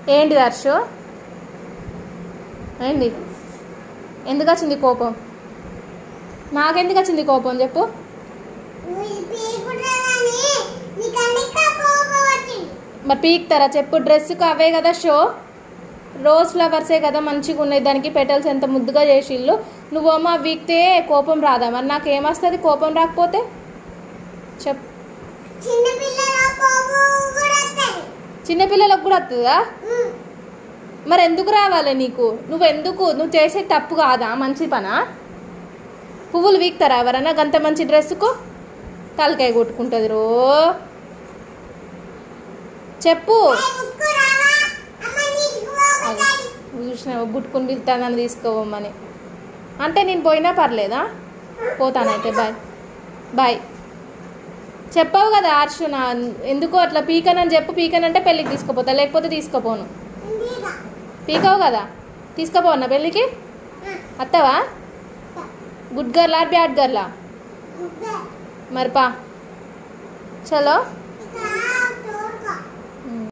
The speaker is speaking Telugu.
ఏంటి దర్శు ఏంటి ఎందుకు వచ్చింది కోపం నాకెందుకు వచ్చింది కోపం చెప్పు మరి పీక్తారా చెప్పు డ్రెస్కి అవే కదా షో రోజ్ ఫ్లవర్సే కదా మంచిగా ఉన్నాయి దానికి పెటల్స్ ఎంత ముద్దుగా చేసిళ్ళు నువ్వేమో అవి వీక్తే కోపం రాదా మరి నాకు ఏమొస్తుంది కోపం రాకపోతే చెప్ చిన్నపిల్లలకు కూడా వస్తుందా మరి ఎందుకు రావాలి నీకు నువ్వు ఎందుకు నువ్వు చేసే తప్పు కాదా మంచి పనా పువ్వులు వీక్తారా ఎవరన్నా గంత మంచి డ్రెస్సుకు తలకాయ కొట్టుకుంటుంది రో చెప్పు చూసిన గుట్టుకుని పిలుతానని తీసుకోవమ్మని అంటే నేను పోయినా పర్లేదా పోతానైతే బాయ్ బాయ్ చెప్పావు కదా ఆర్షు నా ఎందుకో అట్లా పీకనని చెప్పు పీకనంటే పెళ్ళికి తీసుకుపోతా లేకపోతే తీసుకుపోను పీకవు కదా తీసుకుపోవన్నా పెళ్ళికి అత్తవా గుడ్ గర్లా బ్యాడ్ గర్లా మరి పా చలో